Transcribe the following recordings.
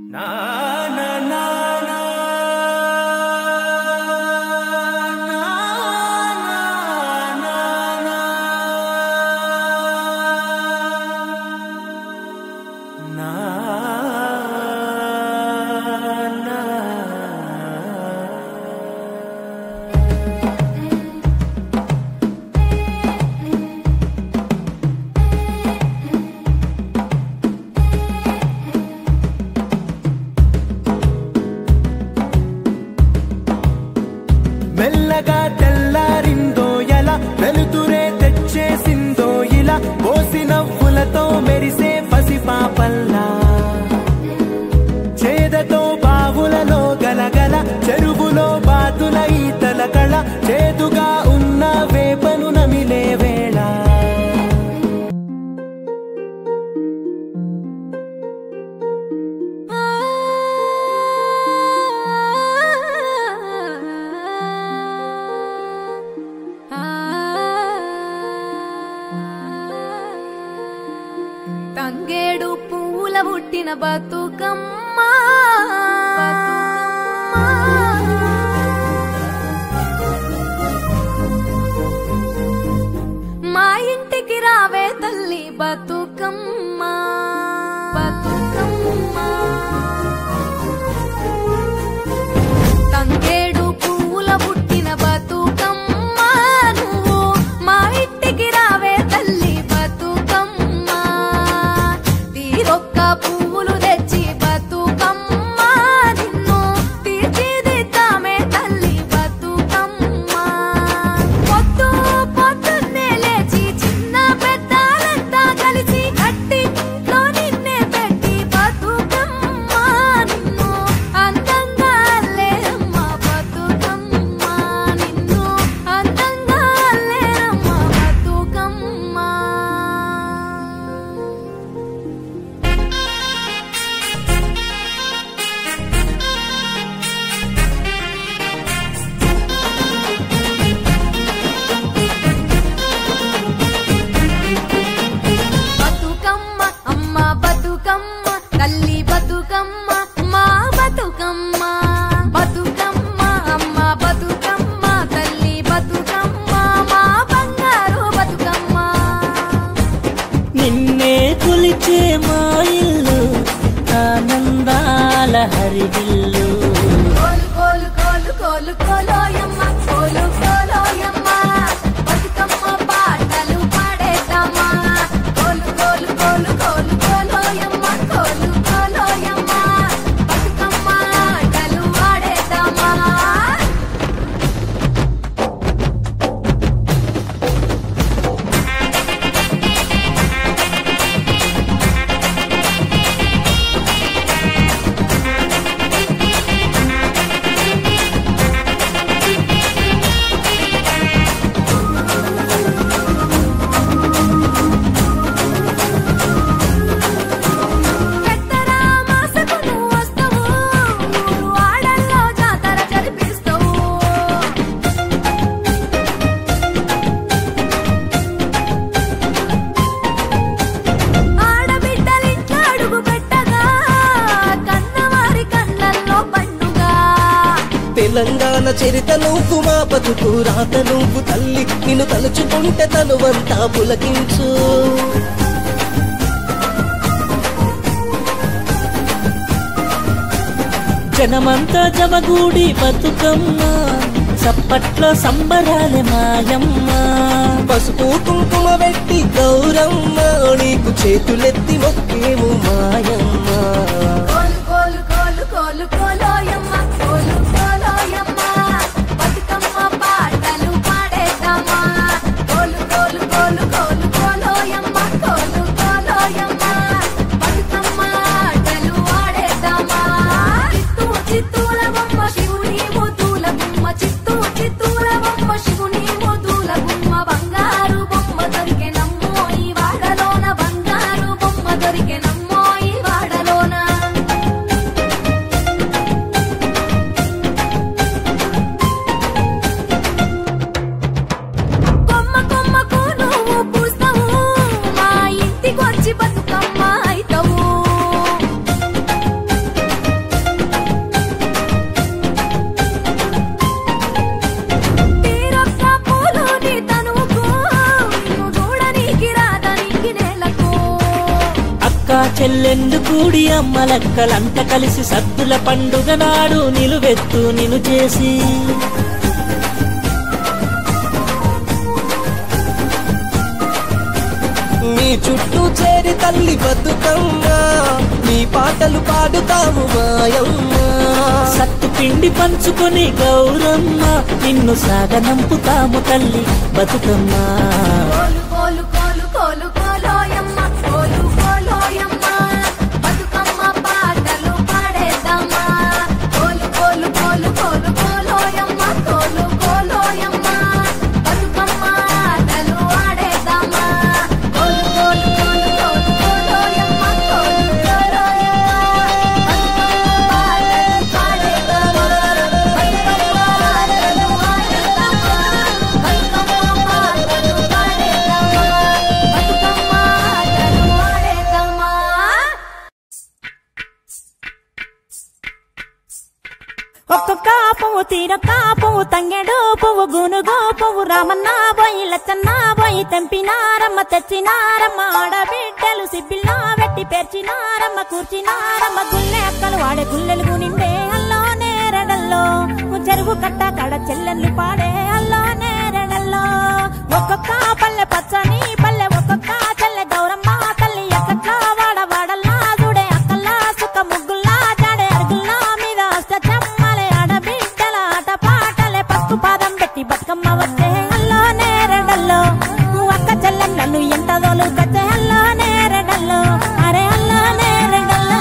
మెల్లగా తెల్లారిందో ఎలా వెలుతురే తెచ్చేసిందో ఇలా పోసి నవ్వులతో మెరిసే పసిపాపల్లా చేదతో బావులలో గలగల చెరువులో బాతుల ఈతల కళ చేదుగా ఉన్న వేపను నమిలే వేళ తంగేడు పూల పుట్టిన బతుకమ్మ మా ఇంటికి రావే తల్లి బతుకమ్మ బతుకమ్మ తంగేడు పువ్వుల పుట్టిన బతుకమ్మ నువ్వు మా ఇంటికి రావే తల్లి బతుకమ్మ తీరొక్క పువ్వులు తెచ్చి బతుకమ్మ నిన్ను తీర్చిదిద్దామే తల్లి బతుకమ్మ పొద్దు పొద్దున్నే లేచి చిన్న పెద్దాలంతా కలిసి కట్టిలో నిన్నే పెట్టి బతుకమ్మ నిన్ను అందంగా అల్లేరమ్మ బతుకమ్మ నిన్ను అందంగా అల్లేరమ్మ బతుకమ్మ బతుకమ్మ అమ్మ బతుకమ్మ తల్లి బతుకమ్మ మా బతుకమ్మ బతుకమ్మ అమ్మ బతుకమ్మ తల్లి బతుకమ్మ మా బంగారు బతుకమ్మ నిన్నే కొలిచే మా ఇల్లు ఆనందాల హరివిల్లు కోలు కోలు కోలు కోలు కోలోయమ్మ కోలు కోలోయమ్మ బతుకమ్మ పాటలు పాడేద్దామా కోలు కోలు కోలు కోలు కోలోయమ్మ కోలు కోలోయమ్మ బతుకమ్మ ఆటలు ఆడేద్దామా పెద్దరా మాసకు నువ్వు వస్తావు ఊరు ఆడల్లో జాతర జరిపిస్తావు ఆడబిడ్డలింట్లో అడుగు పెట్టగా కన్నవారి కళ్ళల్లో పండుగ తెలంగాణ చరిత నువ్వు మా బతుకు రాత నువ్వు తల్లి నిన్ను తలుచుకుంటే తనువంతా పులకించు జనమంతా జమగూడి బతుకమ్మ చప్పట్లో సంబరాలే మాయమ్మ పసుపు కుంకుమ పెట్టి గౌరమ్మ నీకు చేతులెత్తి మొక్కేము మాయమ్మ కోలు కోలు కోలు కోలు కోలోయమ్మ కోలు కోలోయమ్మ బతుకమ్మ పాటలు పాడేద్దామా కోలు కోలు కోలు కోలు కోలోయమ్మ కోలు కోలోయమ్మ బతుకమ్మ ఆటలు ఆడేద్దామా చిత్తూ చిత్తూల బొమ్మ శివుని ముద్దుల బొమ్మ చిత్తూ చిత్తూల బొమ్మ శివుని ముద్దుల బొమ్మ బంగారు బొమ్మ దొరికెనమ్మో ఈ వాడలోన బంగారు బొమ్మ దొరికెనమ్మో చెల్లెండు కూడి అమ్మలక్కలంత కలిసి సద్దుల పండుగ నాడు నిలువెత్తు నిను చేసి మీ చుట్టూ చేరి తల్లి బతుకమ్మ మీ పాటలు పాడుతాము మాయమ్మ సత్తు పిండి పంచుకొని గౌరమ్మ నిన్ను సాగనంపుతాము తల్లి బతుకమ్మ కోలు కోలు కోలు కోలు కోలోయమ్మ కోలు కోలోయమ్మ బతుకమ్మ పాటలు పాడేద్దామా కోలు కోలు కోలు కోలు కోలోయమ్మ కోలు కోలోయమ్మ బతుకమ్మ ఆటలు ఆడేద్దామా కోలు కోలు కోలు కోలు కోలోయమ్మ కోలు కోలోయమ్మ బతుకమ్మ పాటలు పాడేద్దామా బతుకమ్మ ఆటలు ఆడేద్దామా బతుకమ్మ పాటలు పాడేద్దామా బతుకమ్మ ఆటలు ఆడేద్దామా ఒక్కొక్క పువ్వు తీరొక్క పువ్వు తంగెడు పువ్వు గునుగు పువ్వు రామన్న పోయి లచ్చన్న పోయి తెంపినారమ్మ తెచ్చినారమ్మ ఆడబిడ్డలు సిబ్బిల్లో వెట్టి పేర్చినారమ్మ కూర్చినారమ్మ గుల్లె అక్కలు వాడే గుల్లెలు నిండే అల్లో నేరడల్లో చెరువు కట్ట కడ చెల్లెళ్ళు పాడే అల్లో నేరడల్లో ఒక్కొక్క పల్లె పచ్చని పల్లె ఒక్కొక్క చెల్లె గౌరమ్మ తల్లి ఎక్కట్లా వాడ వాడల్లా చూడే అక్కల్లా సుఖ ముగ్గుల్లా జాడే అరుగుల్లా మీద అష్ట చెమ్మలే ఆడబిడ్డల ఆట పాటలే పసుపు పాదం పెట్టి బతుకమ్మ వచ్చే అల్లో నేరడల్లో అక్క చెల్లెళ్ళను ఎంత దోలు కచ్చే అల్లో నేరడల్లో అరే అల్లో నేరడల్లో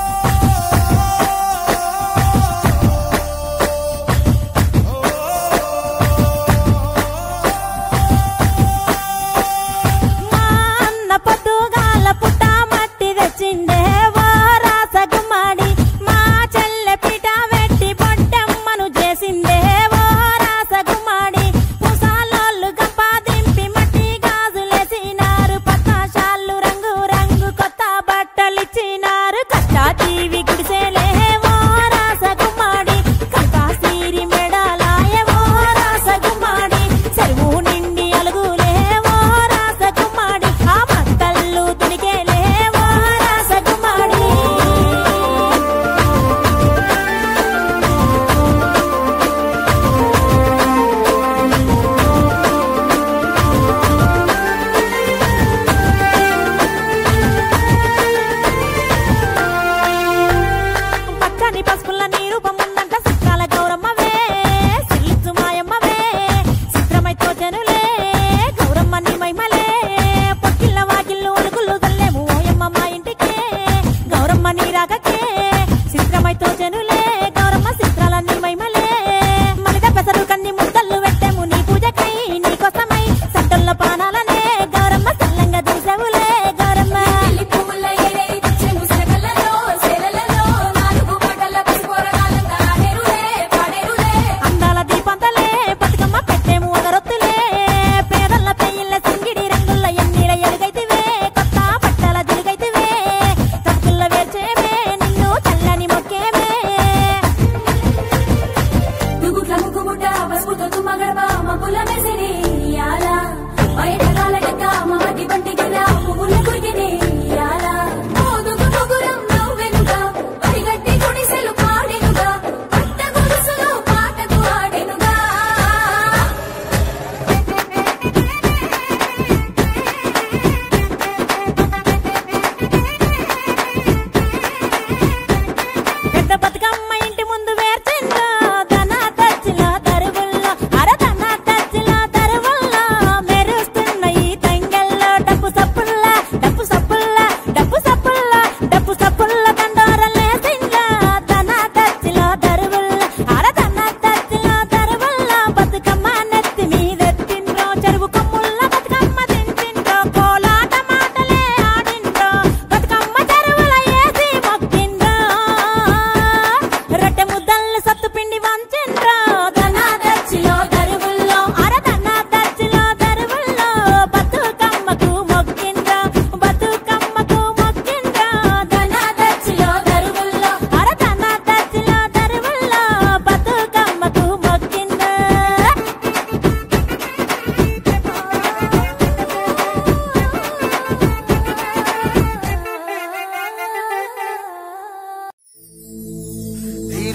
ఓ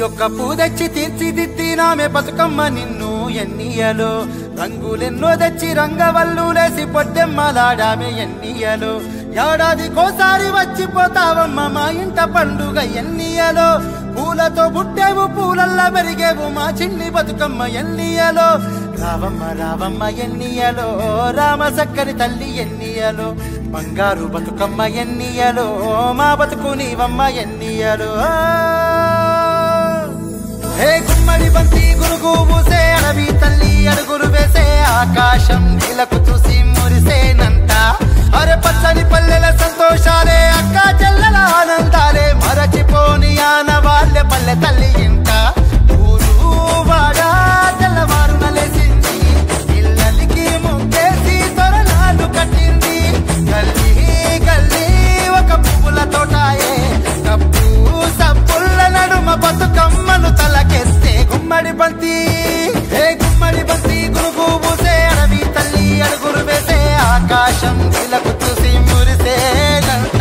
ఒక్క పూదెచ్చి తీర్చిదిద్దినామె బతుకమ్మ నిన్ను ఎన్నియలో రంగులెన్నో తెచ్చి రంగవల్లులేసి పొద్దెమ్మలాడామె ఎన్నియలో ఏడాదికోసారి వచ్చిపోతావమ్మ మా ఇంట పండుగ ఎన్నియలో పూలతో పుట్టేవు పూలల్లా పెరిగేవు మా చిన్ని బతుకమ్మ ఎన్నియలో రావమ్మ రావమ్మ ఎన్నియలో రామ సక్కని తల్లి ఎన్నియలో బంగారు బతుకమ్మ ఎన్నియలో మా బతుకు నీవమ్మ ఎన్నియలో హే గుమ్మడి బంతి గురుగు మూసే అడవి తల్లి అడుగులు వేసే ఆకాశం నీలకు చూసి మురిసేనంత అరే పచ్చని పల్లెల సంతోషాలే అక్క చెల్లెల ఆనందాలే మరచిపోని ఆనవాళ్ళే పల్లె తల్లి ఇంట ఊరు వాడ తెల్లవారున లేచింది ఇళ్ళకి ముగ్గేసి తొరలాలు కట్టింది గల్లీ గల్లీ ఒక పువ్వుల తోటాయే కప్పు సప్పుల్ల నడుమ బతుకమ్మను తలకెస్తే గుమ్మడి బంతి ఏ గుమ్మడి బంతి గురుగు పూసే అడవి తల్లి అడుగులు వేసే ఆకాశం నీలకు చూసి మురిసేనంట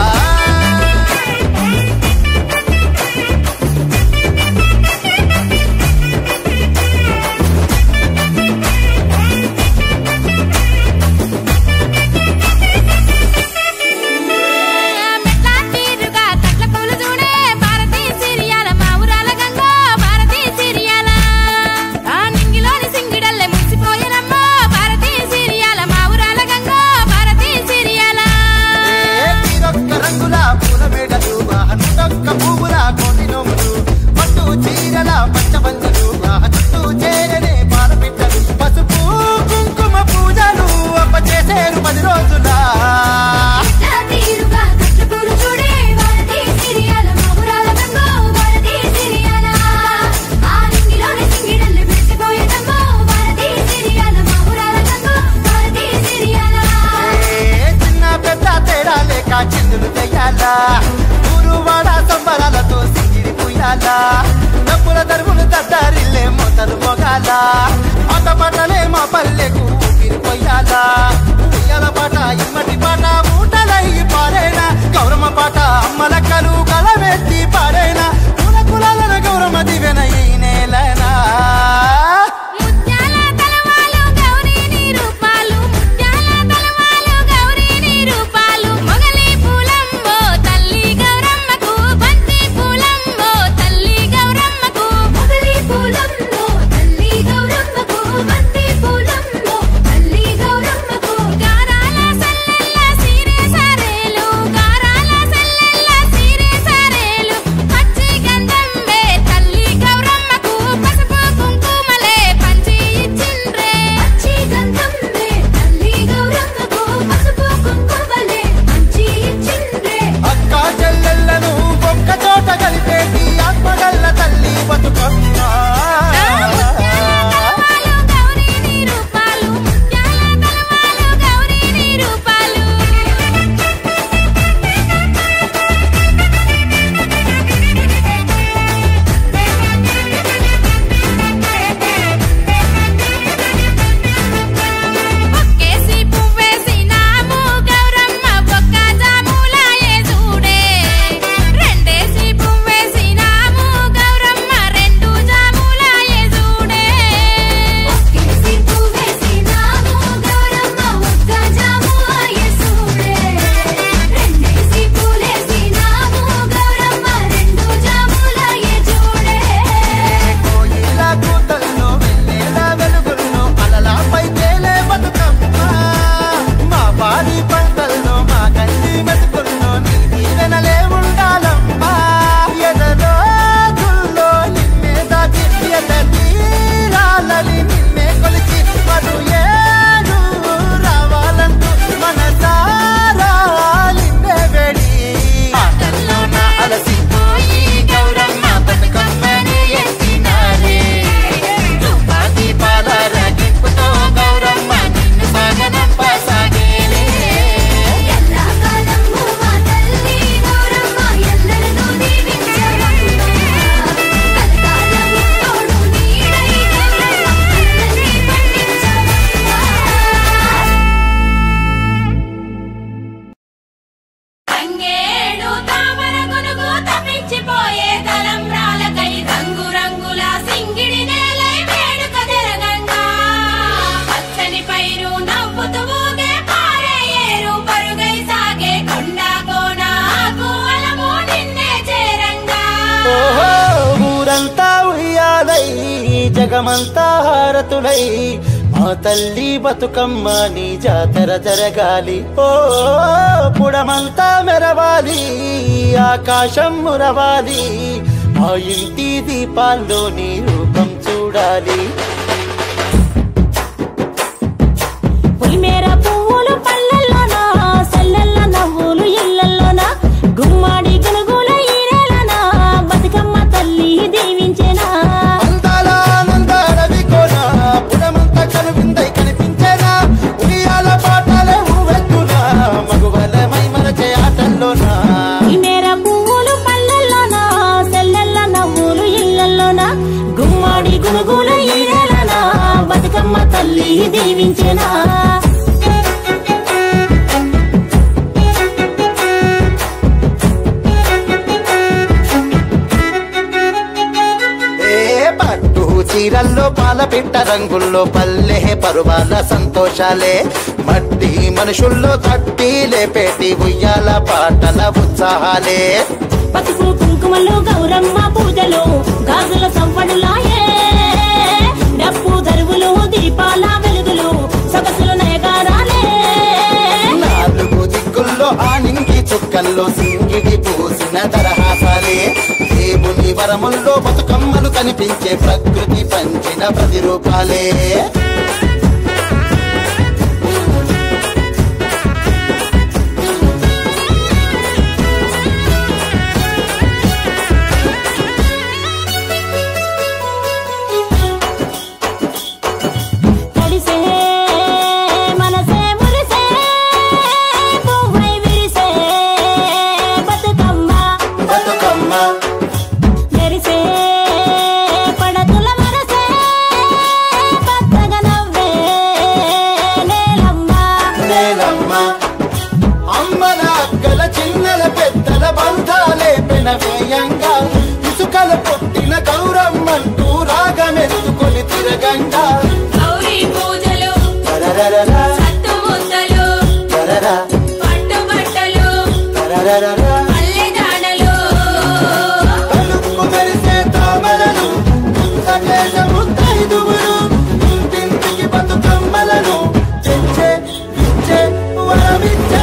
మెట్లా తీరుగా కట్ల పూలు చూడే భారతీ సిరియాల మా ఊరాల గంగ భారతీ సిరియాల ఆ నింగిలోని సింగిడల్లే మురిసిపోయేనమ్మ భారతీ సిరియాల మా ఊరాల గంగ భారతీ సిరియాల ఏ తీరొక్క రంగుల పూల మేడలు వాహనొక్క పువ్వుల కోటి నోములు పట్టు చీరల పచ్చబందులు వాహ చుట్టూ చేరనే పాల పిట్టలు పసుపు కుంకుమ పూజలు అప్ప చేసేరు పది రోజులా మెట్లా తీరుగా కట్ల పూలు చూడే భారతీ సిరియాల మా ఊరాల గంగ భారతీ సిరియాల ఆ నింగిలోని సింగిడల్లే మురిసిపోయేనమ్మ భారతీ సిరియాల మా ఊరాల గంగ భారతీ సిరియాల ఏ చిన్న పెద్ద తేడా లేక చిందులు తెయ్యాలా ఊరు వాడ సంబరాలతో సింగిడి పుయ్యాలా డబ్బుల దరువులు దద్దారిల్లే మొదలు మొగాల ఆట పాటలే మా పల్లెకు ఊపిరి పొయ్యాలా ఉయ్యాల పాట ఇమ్మటి పాట ఊటలై పారేనా గౌరమ్మ పాట అమ్మలక్కలు కలవెత్తి పారేనా కుల కులాల గౌరమ్మ దివెన ఈ నేలనా ముత్యాల తలవాలు గౌరీని రూపాలు ముత్యాల తలవాలు గౌరీని రూపాలు మొగలి పూలంబో తల్లి గౌరమ్మకు బంతి పూలంబో తల్లి గౌరమ్మకు మొగలి పూలంబో తల్లి గౌరమ్మకు బంతి పూలంబో తల్లి గౌరమ్మకు గారాల సల్లెల్ల జగమంతా హారతులై మా తల్లి బతుకమ్మ నీ జాతర జరగాలి ఓ పుడమంతా మెరవాలి ఆకాశం మురవాలి మా ఇంటి దీపాల్లో నీ రూపం చూడాలి పొలిమేర పువ్వులు పల్లెల్లోన సెల్లెల్ల నవ్వులు ఇళ్ళల్లోన గుమ్మాడి గునుగుల ఈరేలన బతుకమ్మ తల్లి దీవించెనా అందాల ఆనందాడవి కోన పుడమంతా కనువిందై కనిపించేనా ఉయ్యాల పాటలే ఊవెత్తునా మగువల మై మరచే ఆటల్లోనా పొలిమేర పువ్వులు పల్లెల్లోన సెల్లెల్ల నవ్వులు ఇళ్ళల్లోన గుమ్మాడి గునుగుల ఈరేలన బతుకమ్మ తల్లి దీవించెనా ఏ పట్టు చీరల్లో పాల పిట్ట రంగుల్లో పల్లె పరువాల సంతోషాలే మట్టి మనుషుల్లో తట్టి లేపేటి ఉయ్యాల పాటల ఉత్సాహాలే పసుపు కుంకుమలు గౌరమ్మ పూజలు గాజుల సంపడులాయే డప్పు దరువులు దీపాల వెలుగులు సొగసులు నయగారాలే నాలుగు దిక్కుల్లో ఆనింగి చుక్కల్లో సింగిడి పూసిన తరహాసాలే దేవుని వరముల్లో బతుకమ్మలు కనిపించే ప్రకృతి పంచిన ప్రతిరూపాలే తడిసే మనసే మురిసే పువ్వై విరిసే బతుకమ్మ బతుకమ్మ మెరిసే పడతుల మనసే పచ్చగా నవ్వే నేలమ్మ నేలమ్మ అమ్మల అక్కల చిన్నల పెద్దల బంధాలే పెనవేయంగా ఇసుకల పుట్టిన గౌరమ్మంటూ రాగమెత్తుకొని తిరగంగా గౌరీ పూజలు తరరరరా, సత్తు ముద్దలు తరరా, పట్టు బట్టలు తరరరరా. పల్లె దాడలు తలుపు మెరిసే తామరలు, ముద్దకేస ముత్తైదువులు, ఇంటింటికి బతుకమ్మలను తెచ్చే, ఇచ్చే, వరమిచ్చే.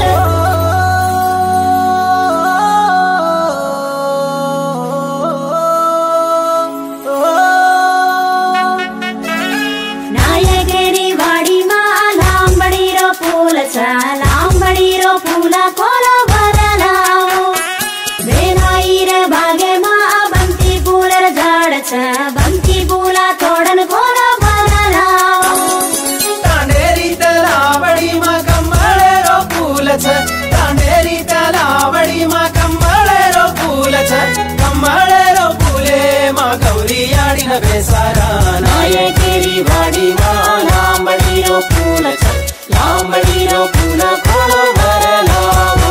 నాయగిరి వాడి మా లాంబడిరో పూల లాంబడిరో పూల కోల వరలావు ಬೇನಾಯಿರ ಬಾಗೆ ಮಾ ಬಂತಿ ಪೂಲರ ಜಾಡಚ ಬಂತಿ ಪೂಲ ತೋಡನು ಕೋಲ ಬರಲಾವು ತಾಂಡೇರಿ ತಲಾವಡಿ ಮಾ ಕಮ್ಮಳೆರೋ ಪೂಲಚ ತಾಂಡೇರಿ ತಲಾವಡಿ ಮಾ ಕಮ್ಮಳೆರೋ ಪೂಲಚ ಕಮ್ಮಳೆರೋ ಪೂಲೆ ಮಾ ಗೌರಿ ಆಡಿನ ಬೇಸಾರ ನಾಯಕಿರಿ ವಾಡಿ ಮಾ ಲಾಂಬಡಿರೋ ಪೂಲಚ ಲಾಂಬಡಿರೋ ಪೂಲ ಕೊಡೋ ಬರಲಾವೋ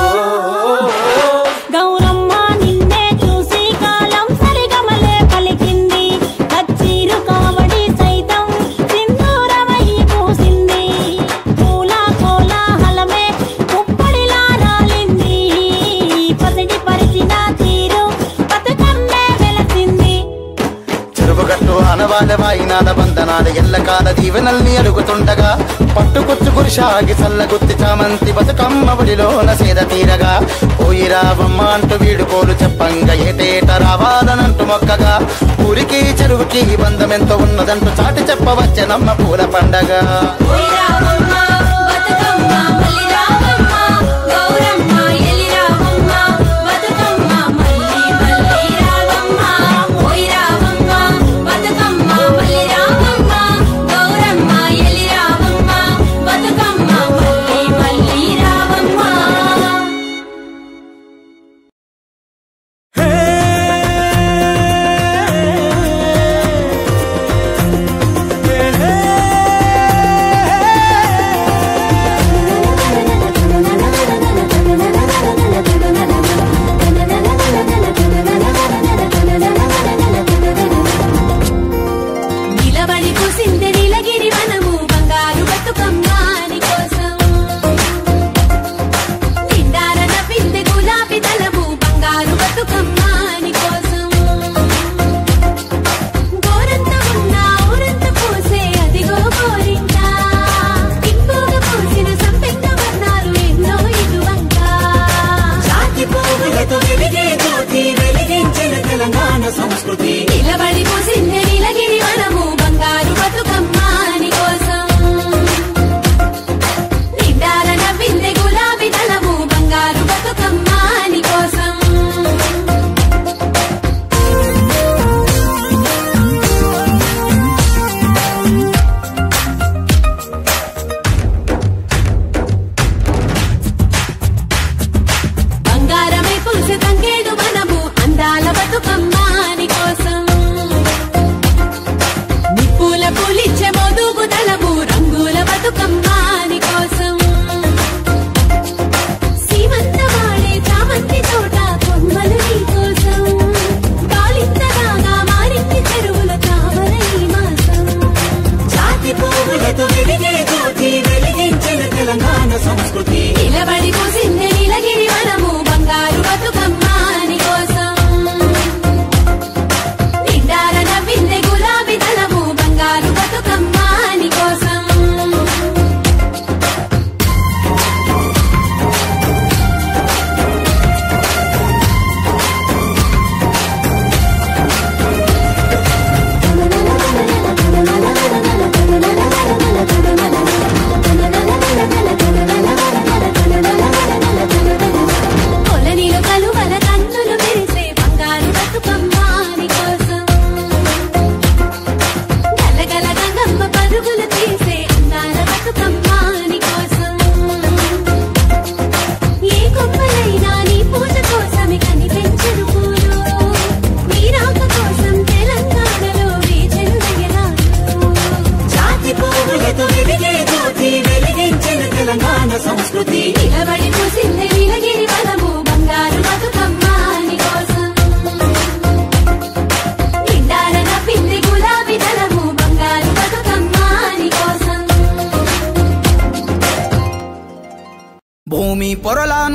గౌరమ్మ నిన్నే చూసి కాలం సరిగమలే పలికింది కచ్చీరు కావడి సైతం సింధూరమై పూసింది పూల కోలాహలమే కుప్పడిలా రాలింది పసిడి పరిచిన తీరు బతుకమ్మే వెలసింది చెరువుగట్టు ఆనవాళ్ళ వాయినాల బంధనాల ఎల్లకాల దీవెనల్ని అడుగుతుండగా పట్టుకొచ్చు కురిషాగి సల్లగుత్తి చామంతి బతుకమ్మ ఒడిలోన సేద తీరగా పోయి రావమ్మ అంటూ వీడుకోలు చెప్పంగా ఏటేట రావాలనంటూ మొక్కగా ఊరికి చెరువుకి బంధం ఎంతో ఉన్నదంటూ చాటి చెప్పవచ్చనమ్మ పూల పండగ ఓయ్ రామమ్మ బతుకమ్మ మల్లి రామమ్మ గౌరమ్మ ఎల్లి రామమ్మ బతుకమ్మ మల్లి మల్లి రామమ్మ ఓయ్ రామమ్మ బతుకమ్మ మల్లి రామమ్మ గౌరమ్మ ఎల్లి రామమ్మ బతుకమ్మ మల్లి మల్లి రామమ్మ హే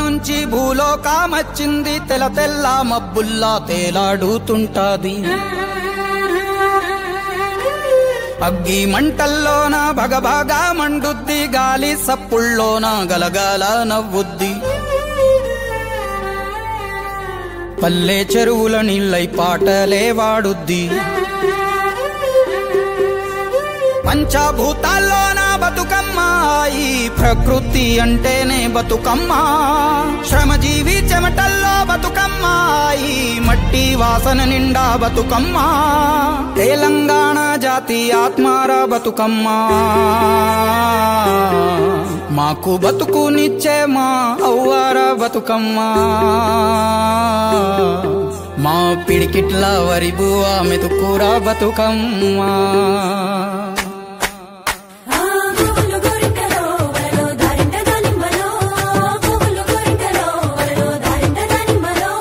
నుంచి భూలోకమచ్చింది తెల తెల్ల మబ్బుల్లా తేలాడుతుంటాది అగ్గి మంటల్లోన భగభగా మండుద్ది గాలి సప్పుల్లోన గలగాల నవ్వుద్ది పల్లె చెరువుల నీళ్ళై పాటలే వాడుద్ది పంచభూతాల్లోన బతుకమ్మ ఈ ప్రకృతి అంటేనే బతుకమ్మ శ్రమజీవి చెమటల్లో బతుకమ్మ ఈ మట్టి వాసన నిండా బతుకమ్మ తెలంగాణ జాతి ఆత్మార బతుకమ్మ మాకు బతుకునిచ్చే మా అవ్వార బతుకమ్మ మా పిడికిట్ల వరి బువ్వ మెతుకూర బతుకమ్మ పువ్వులు గోరింటలో వలలో దారింట దానిమ్మలో పువ్వులు గోరింటలో వలలో దారింట దానిమ్మలో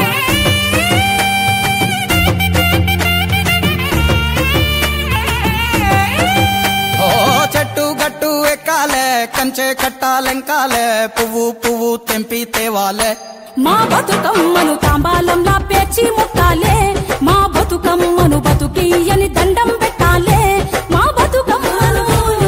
ఓ చెట్టు గట్టు ఎక్కాలే కంచె కట్టాలెంకాలే పువ్వు పువ్వు తెంపి తేవాలే మా బతుకమ్మను తాంబాలంలా పేర్చి ముట్టాలే మా బతుకమ్మను బతుకియని దండం పెట్టాలే మా బతుకమ్మను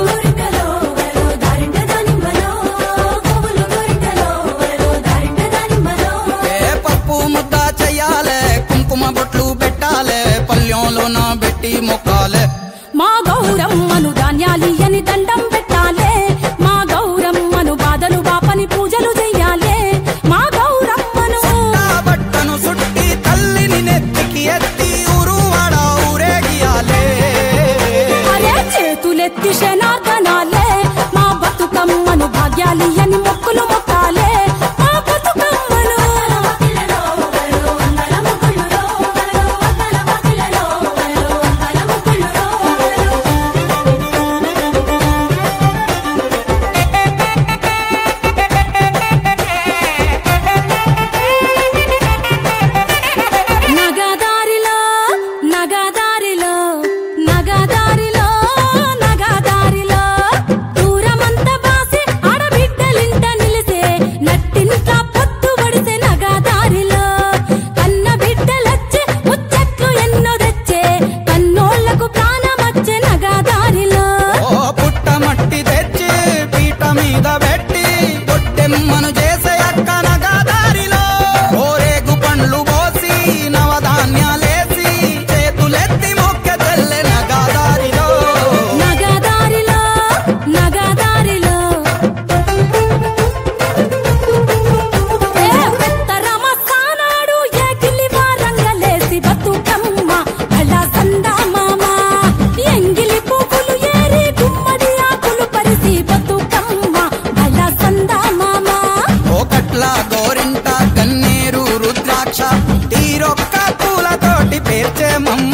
ఏ పప్పు ముద్ద చెయ్యాలే కుంకుమ బొట్లు పెట్టాలే పల్లెంలోన పెట్టి మొక్కాలే మా గౌరమ్మను ధాన్యాలియని దండం పెట్టాలే మా గౌరమ్మను బాధలు బాపని పూజలు చెయ్యాలే మా గౌరమ్మను నా బట్టను సుట్టి తల్లిని నెత్తికి ఎత్తి ఊరు వాడ ఊరేగియాలే అరే చేతులెత్తి శనార్దనాలే మా బతుకమ్మను భాగ్యాలియని మొక్కులు మొక్కాలే మా బతుకమ్మను నగదారిలో నగదారిలో నగదారిలో నగదారిలో దూరమంత బాసి ఆడబిడ్డలింట నిలిసే నట్టింట పొత్తు పడిసే నగదారిలో కన్న బిడ్డలొచ్చే ముచ్చట్లు ఎన్నో తెచ్చే కన్నోళ్లకు ప్రాణమచ్చే నగదారిలో ఓ పుట్ట మట్టి తెచ్చి పీట మీద పెట్టి పొట్టెమ్మను చేసే అక్క నగదారిలో ఓరేగు పండ్లు పోసి నవధాన్యాలేసి చేతులెత్తి మొక్క తెల్లె నగదారిలో నగదారిలో నగదారిలో ఏ ఉత్తరమ సానాడు ఎగిలి వారంగలేసి బతుకమ్మ అలా సందా మామ ఎంగిలి పువ్వులు ఏరి గుమ్మడి ఆకులు పరిసి బతుకమ్మ అలా సందా మామ ఓ కట్ల గోరింట కన్నీరు రుద్రాక్ష తీరొక్క పూలతోటి పేర్చే మమ్మ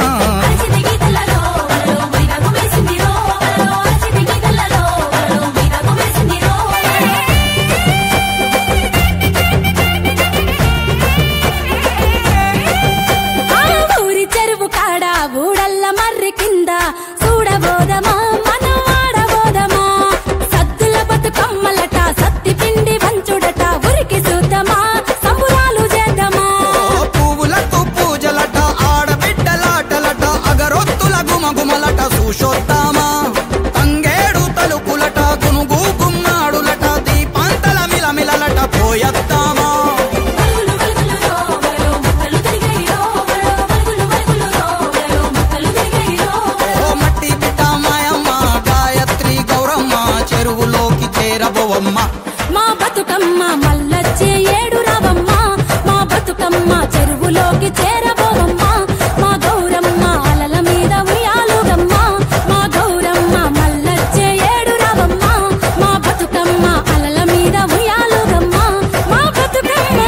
ఆ ఊరి చెరువు కాడ ఊడల్ల మర్రి కింద చూడబోదమా మనం ఆడబోదమా సద్దుల బతుకమ్మలట సత్తి పిండి వంచుడట ఉరికి చూద్దామా సంబురాలు చేద్దామా ఓ పువ్వులకు పూజలట ఆడబిడ్డలాటలట అగరొత్తుల గుమగుమలట చూసొద్దామా తంగేడు తలుపులట గునుగు గుమ్మాడులట దీపాంతల మిలమిలలట పోయొద్దామా ఓ మట్టి బిడ్డ మాయమ్మ గాయత్రి గౌరమ్మ చెరువులోకి చేరబోవమ్మ మా బతుకమ్మ మల్లచ్చే ఏడు రావమ్మ మా బతుకమ్మ చెరువులోకి చేరబోవమ్మ మా గౌరమ్మ అలల మీద ఉయ్యాలుగమ్మ మా గౌరమ్మ మల్లచ్చే ఏడు రావమ్మ మా బతుకమ్మ అలల మీద ఉయ్యాలుగమ్మ మా బతుకమ్మ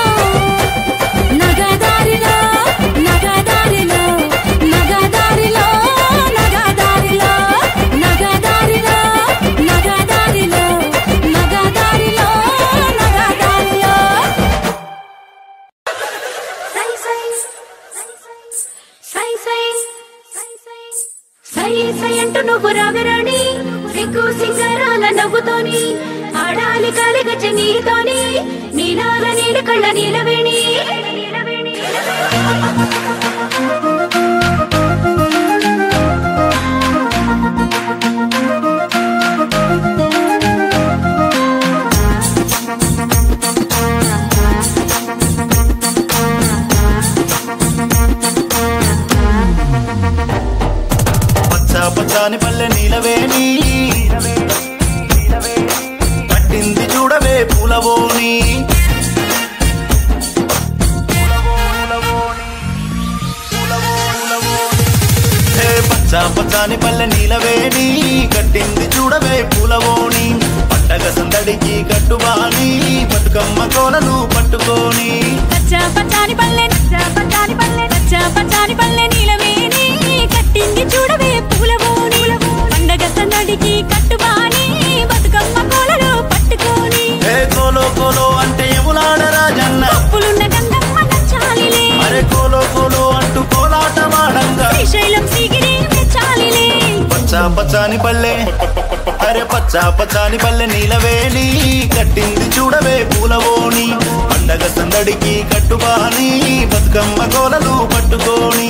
నగదారిలో నగదారిలో నగదారిలో నగదారిలో నగదారిలో నగదారిలో నగదారిలో నగదారిలో సై సై సై సై సై సై అంటూ నువ్వు రాగరాణి సిగ్గు సింగరాల నవ్వుతోని ఆడాలి కాలిగ తెచ్చి నీతోని నీలాల నీల కళ్ళ నీలవేణి పచ్చ పచ్చాని పల్లె నీలవేణి పట్టింది చూడవే పూలవోని హే పచ్చ పచ్చాని పల్లె నీలవేణి కట్టింది చూడవే పూలవోని పండగ సందడికి కట్టుబాని బతుకమ్మ కోలను పట్టుకోని పచ్చ పచ్చాని పల్లె పచ్చ పచ్చాని పల్లె పచ్చ పచ్చాని పల్లె నీలవేణి కట్టింది చూడవే పూలవోని పండగ సందడికి కట్టుబాని బతుకమ్మ కోలలో పట్టుకొని హే కోలో కోలో అంటే ఎములాడ రాజన్న పులున్న గంగమ్మ నచ్చాలిలే అరే కోలో కోలో అంటూ కోలాటమాడంగా శ్రీశైలం సిగిరి మెచ్చాలిలే పచ్చ పచ్చాని పల్లె అరే పచ్చ పచ్చాని పల్లె నీలవేణి కట్టింది చూడవే పూలవోని పండగ సందడికి కట్టుబాని బతుకమ్మ కోలలు పట్టుకోని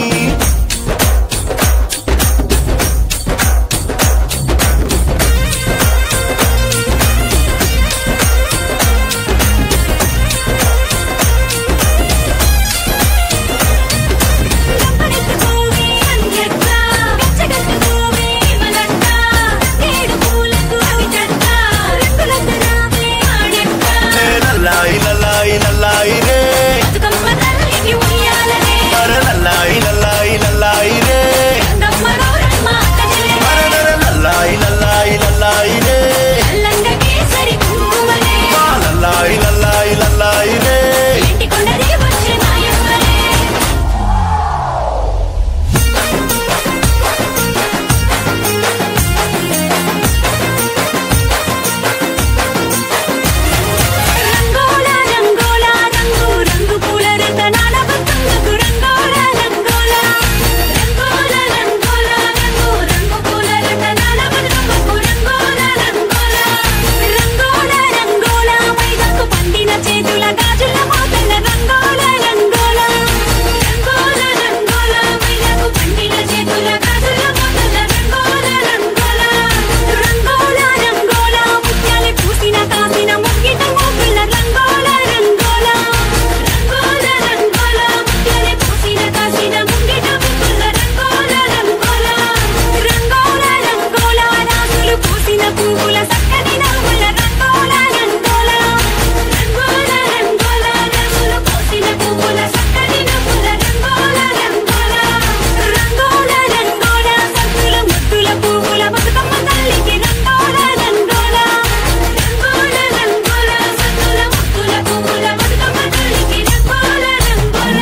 గంపడెత్తుకోవే అంజక్క గచ్చగట్టుకోవే మలక్క ఏడు పూలకు అవి చెక్క రంగులద్దనావే ఆడెక్క హే లల్లాయి లల్లాయి లల్లాయి రే బతుకమ్మ తల్లికి ఉయ్యాలనే అరే లల్లాయి లల్లాయి లల్లాయి రే గంగమ్మ గౌరమ్మ కదిలే అరే నరే లల్లాయి లల్లాయి లల్లాయి రే అల్లంగ కేసరి కుంకుమలే వా లల్లాయి లల్లాయి లల్లాయి రే ఇంటి కొండది వచ్చే మాయమ్మలే రంగోల రంగోల రంగు రంగు పూల రతనాల బతుకు రంగోల రంగోల రంగోల రంగోల రంగు రంగు పూల రతనాల బతుకు రంగోల రంగోల రంగోల రంగోల మైదకు పండిన చేతుల గాజుల మోతల రంగోల రంగోల రంగోల రంగోల మైదకు పండిన చేతుల గాజుల మోతల రంగోల రంగోల రంగోల రంగోల ముత్యాలు పూసిన కాసిన ముగ్గిట మోపిల్ల రంగోల రంగోల రంగోల రంగోల ముత్యాలు పూసిన కాసిన ముగ్గిట మోపిల్ల రంగోల రంగోల రంగోల రంగోల రాసులు పూసిన పువ్వుల సక్కని నవ్వుల రంగోల రంగోల రంగోల రంగోల రాసులు పూసిన పువ్వుల సక్కని నవ్వుల రంగోల రంగోల రంగోల రంగోల సత్తుల ముద్దుల పువ్వుల బతుకమ్మ తల్లికి రంగోల రంగోల రంగోల రంగోల సత్తుల ముద్దుల పువ్వుల బతుకమ్మ తల్లికి రంగోల రంగోల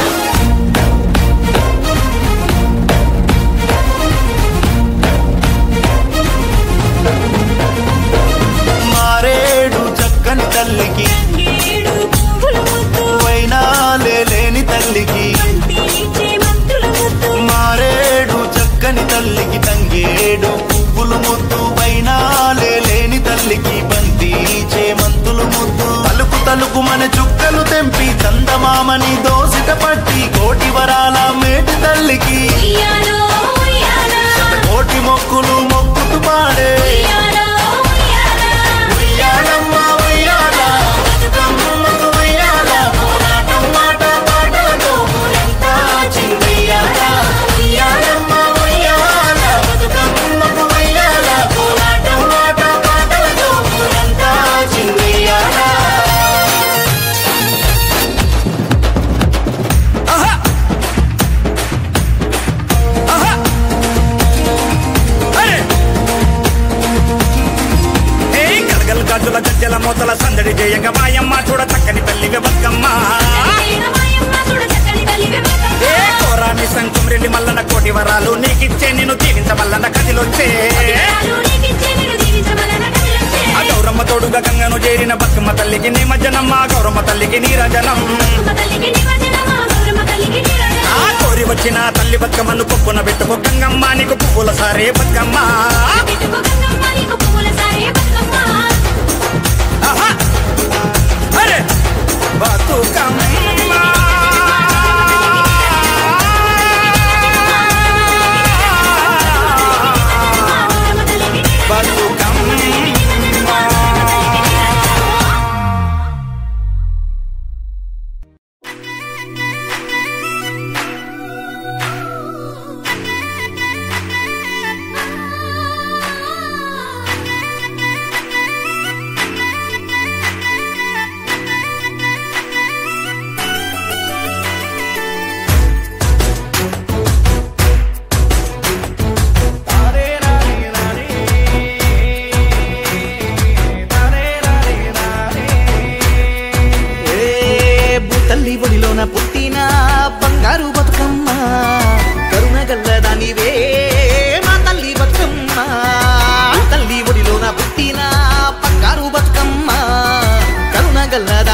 మారేడు చక్కని తల్లికి ఏడు పువ్వుల ముద్దు వైనాలే లేని తల్లికి తీర్చే మంత్రుల ముద్దు మారేడు చక్కని తల్లికి తంగేడు పువ్వులు ముద్దు వైనాలే లేని తల్లికి బంతి చేమంతులు ముద్దు తలుపు తలుపు మన చుక్కలు తెంపి చందమామని దోసిట పట్టి కోటి వరాల మేటి తల్లికి ఉయ్యాలో ఉయ్యాలా కోటి మొక్కులు మొక్కుతూ పాడే ఉయ్యాలో ఉయ్యాలా ఉయ్యాలమ్మ ఉయ్యాల, బతుకమ్మకు ఉయ్యాల, పోరాటం మాట పాటలతో ఊరంతా చిందెయ్యాల. ఉయ్యాలమ్మ ఉయ్యాల, బతుకమ్మకు ఉయ్యాల, పోరాటం మాట పాటలతో ఊరంతా చిందెయ్యాల. ఏయ్ గలగల గాజుల గజ్జల మూతల సందడి జయంగ మాయమ్మ చూడ చక్కని తల్లివి బతుకమ్మ మాయమ్మ చూడ చక్కని తల్లివి బతుకమ్మ ఏ కోరామి సంకుం రెల్లి మల్లన కోటి వరాలు నీకిచ్చే నిన్ను దీవించమల్లన కదిలొచ్చే వరాలు నీకిచ్చే నిన్ను దీవించమలన కదిలొచ్చే. ఆ గౌరమ్మ తోడుగా గంగను చేరిన బతుకమ్మ తల్లికి నిమజ్జనమ్మ గౌరమ్మ తల్లికి నీరజనం బతుకమ్మ తల్లికి నిమజ్జనమా, గౌరమ్మ తల్లికి నీరాజనం. ఆ కోరి వచ్చిన తల్లి బతుకమ్మను కొప్పున పెట్టుకో గంగమ్మ నీకు పువ్వుల సారే బతుకమ్మ పెట్టుకో గంగమ్మ నీకు పువ్వుల సారే బతుకమ్మ. ఆహా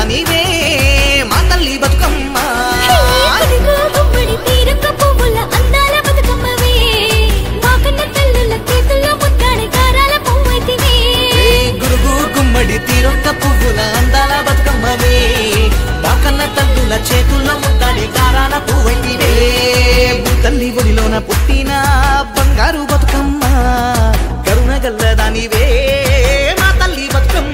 దానివే మా తల్లి బతుకమ్మ కొడుకు గుమ్మడి తీరొక్క పువ్వుల అందాల బతుకమ్మవే మాకన్న తల్లుల చేతుల్లో ముద్దాడి గారాల పువ్వైతివే ఏ గురుగు గుమ్మడి తీరొక్క పువ్వుల అందాల బతుకమ్మవే బాకన్న తల్లుల చేతుల్లో ముద్దాడి కారాల పువ్వైతివే తల్లి ఒడిలోన పుట్టిన బంగారు బతుకమ్మ కరుణ గల్లదానివే మా తల్లి బతుకమ్మ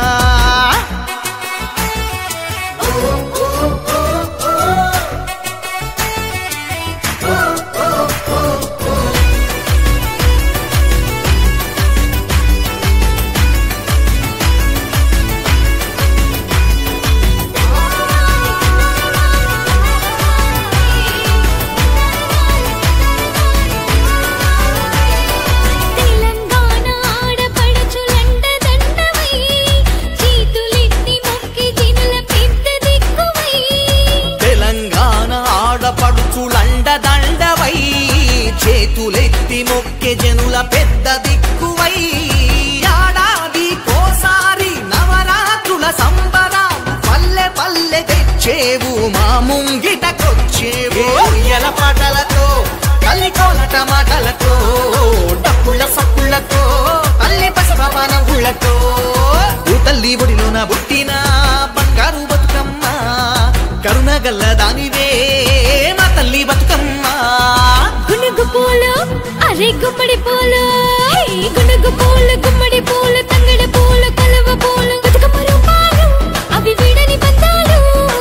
తెలంగాణ ఆడపడుచులంట దండవై చేతులెత్తి మొక్కి జినుల పెద్ద దిక్కువై తెలంగాణ ఆడపడుచులండ దండవై చేతులెత్తి మొక్కే జనుల పెద్ద దిక్కువై ఆడాది కోసారి నవరాత్రుల సంబరాలు పల్లె పల్లె తెచ్చేవు మా ముంగిటకొచ్చేవు ఎల పాటలతో తల్లి కోలట మాటలతో డప్పుల సప్పులతో తల్లి పసప నవ్వులతో ఓ తల్లి ఒడిలోన పుట్టిన బంగారు బతుకమ్మ కరుణ గల్ల దానివే మా తల్లి బతుకమ్మ గునుగు పూలు అరే గుమ్మడి పూలు హే, గునుగు పూలు గుమ్మడి పూలు తంగడి పూలు కలువ పూలు బతుకమ్మ రూపాలు అవి వీడని బంధాలు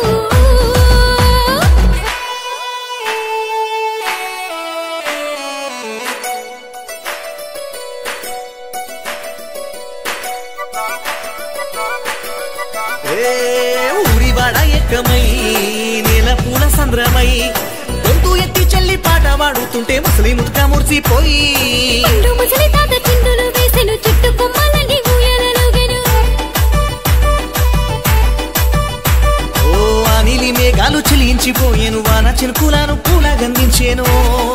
ఏ ఊరివాడ ఎక్కమై నేల పూల సంద్రమై గొంతు ఎత్తి చెల్లి పాట పాడుతుంటే ముసలి ముతుక మురిసిపోయి పండు ముసలి తాత చిందులు వేసెను చుట్టూ కొమ్మలని ఊయలలుగెను ఓ అనిలి మేఘాలు చెలించిపోయేను వాన చినుకులను పూల గందించేను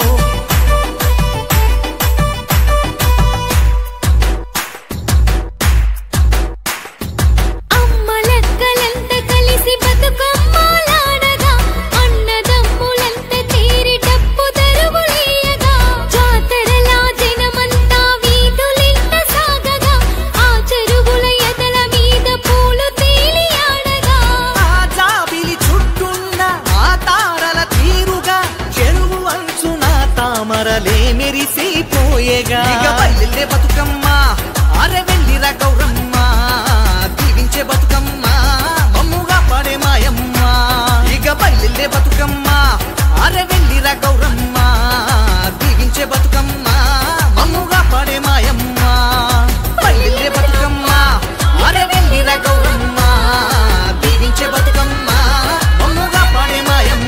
అమ్మలక్కలంత కలిసి బతుకమ్మలాడగా అన్నదమ్ములంత తీరి డప్పు దరువులేయగా జాతరలా జనమంతా వీధులింట సాగగా ఆ చెరువుల ఎదల మీద పూలు తేలియాడగా ఆ జాబిలి చుట్టున్న ఆ తారల తీరుగా చెరువు అంచున తామరలే మెరిసిపోయేగా ఇక బయలుదే బతుకమ్మ అరె వెళ్ళిరా గౌరమ్మ దీవించే బతుకమ్మ మమ్ముగా పడే మాయమ్మ ఇక బయలుదే బతుకమ్మ అరె వెళ్ళిరా గౌరమ్మ దీవించే బతుకమ్మ మమ్ముగా పడే మాయమ్మ బయలుదే బతుకమ్మ అరె వెళ్ళిరా గౌరమ్మ దీవించే బతుకమ్మ మమ్ముగా పడే మాయమ్మ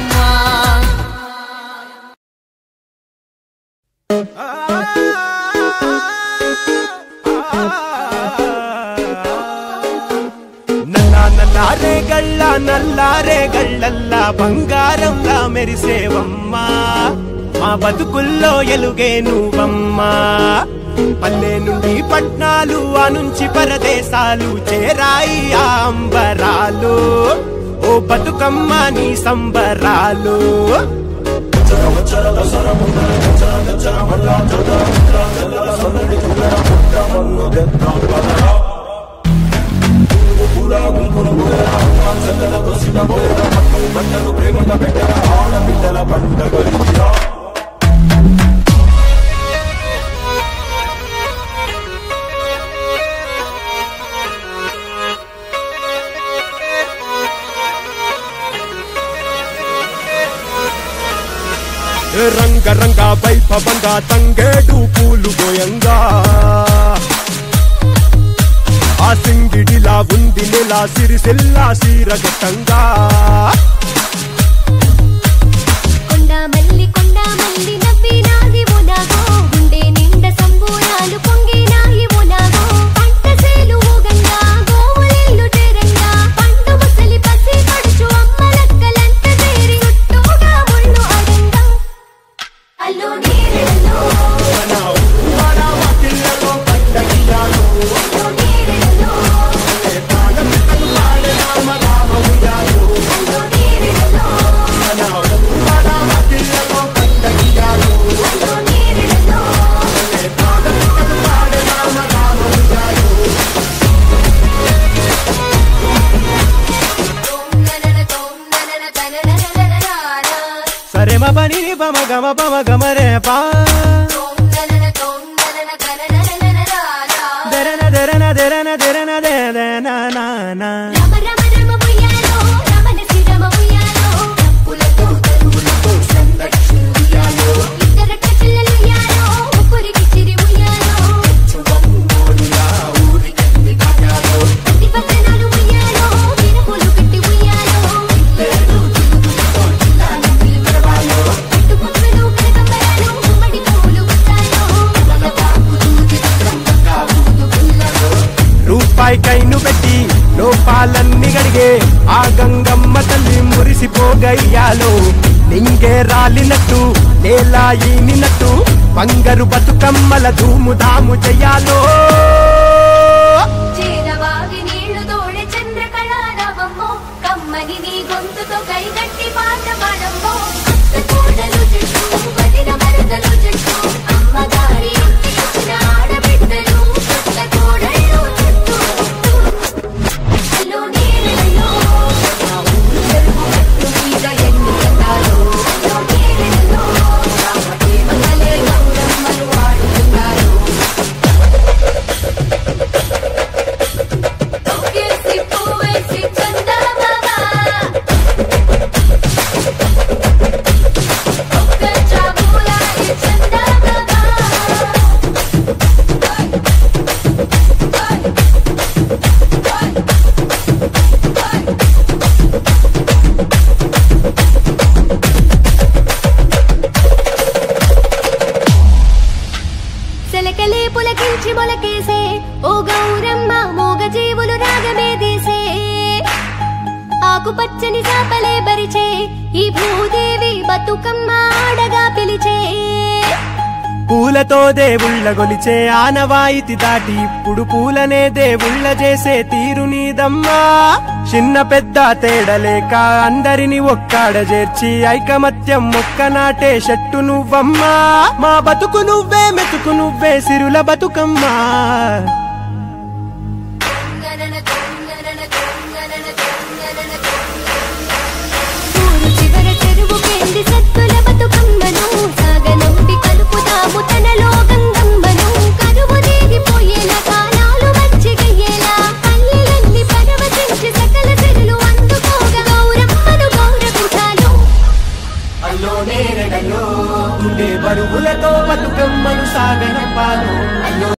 నల్ల నల్లారేగళ్ళ నల్లారేగళ్ళల్ల బంగారంలా మెరిసేవమ్మా మా బతుకుల్లో ఎలుగే నువ్వమ్మా పల్లె నుండి పట్నాలు ఆ నుంచి పరదేశాలు చేరాయి ఆ అంబరాలు ఓ బతుకమ్మ నీ సంబరాలు రంగ రంగ వైభవంగా తంగేడు పూలు గోయంగా ఆ సింగిడిలా ఉంది నెల సిరిసిల్లా సీరగట్టంగా కొండ మల్లి కొండ మల్లి నవ్వినాది ఉదాగో గుండె నిండ సంబూరాలు పొంగినాయి ఉదాగో పంట సేలు ఊగంగా గోవులిల్లు చేరంగా పండు ముసలి పసి పడుచు అమ్మలక్కలంత చేరి చుట్టూగా ముళ్ళు అడంగా అల్లో నీరెల్లో అల్లో నీరెల్లో పని పమ గమ పమ గమ రే పా దెరన దెరన దెరన దెరన దే దే నా నా నా రమ రమ రమ ఉయ్యాలో రమణ శిరమ ఉయ్యాలో తప్పులతో తరువులతో సందక్షులు ఉయ్యాలో ఇద్దరట పిల్లలు ఉయ్యాలో ముగ్గురికి చిరి ఉయ్యాలో పది పక్కనాలు ఉయ్యాలో విరపులు కట్టి ఉయ్యాలో చుట్టుపక్కలు కనకంబరాలు గుమ్మడి పూలు గుచ్చాలో రూపాయి కైను పెట్టి లోపాలన్నీ గడిగే ఆ గంగమ్మ తల్లి మురిసిపోగయ్యాలో నింగే రాలినట్టు నేలా ఈనినట్టు బంగారు బతుకమ్మల ధూము ధాము చెయ్యాలో చేరవాగి నీళ్లు తోడే చంద్రకళారవమ్మో కమ్మని నీ గొంతుతో కైగట్టి పాట పాడమ్మో అత్త కోడలు జట్టు వదిన మరదలు జట్టు అమ్మగారి ఇంటి వచ్చిన ఆడబిడ్డలు కొత్త కోడళ్ళు చుట్టూ అల్లో నీళ్ళలో ఆ ఊరు చెరువు గట్టు మీద ఎన్ని అందాలు అల్లో నీళ్ళలో రామ ప్రేమలే గౌరమ్మలు ఆడుతున్నారు తొక్కేసి పువ్వేసి చందమామ ఒక్క చాబులాయి చందమామ సెలకలే పులకించి మొలకేసే ఓ గౌరమ్మ మోగ జీవులు రాగమే తీసే ఆకుపచ్చని చాపలే బరిచే ఈ భూదేవి బతుకమ్మ ఆడగా పిలిచే పూలతో దేవుళ్ళ గొలిచే ఆనవాయితీ దాటి ఇప్పుడు పూలనే దేవుళ్ళ చేసే తీరు నీదమ్మా చిన్న పెద్ద తేడలేక అందరిని ఒక్కాడ చేర్చి ఐకమత్యం మొక్క నాటే షట్టు నువ్వమ్మా మా బతుకు నువ్వే మెతుకు నువ్వే సిరుల బతుకమ్మా ఊరు చివర చెరువు కెండి సత్తుల బతుకమ్మను సాగనంపి కలుపుతాము తనలో గంగమ్మను కరువు రేగిపోయేలా కాలాలు మచ్చిగయ్యేలా పల్లెలన్నీ పరవశించి సకల చెరులు అందుకోగా గౌరమ్మను గౌరవించాలు అల్లో నేరడలో ఉండే బరువులతో బతుకమ్మను సాగనంపాలో అల్లో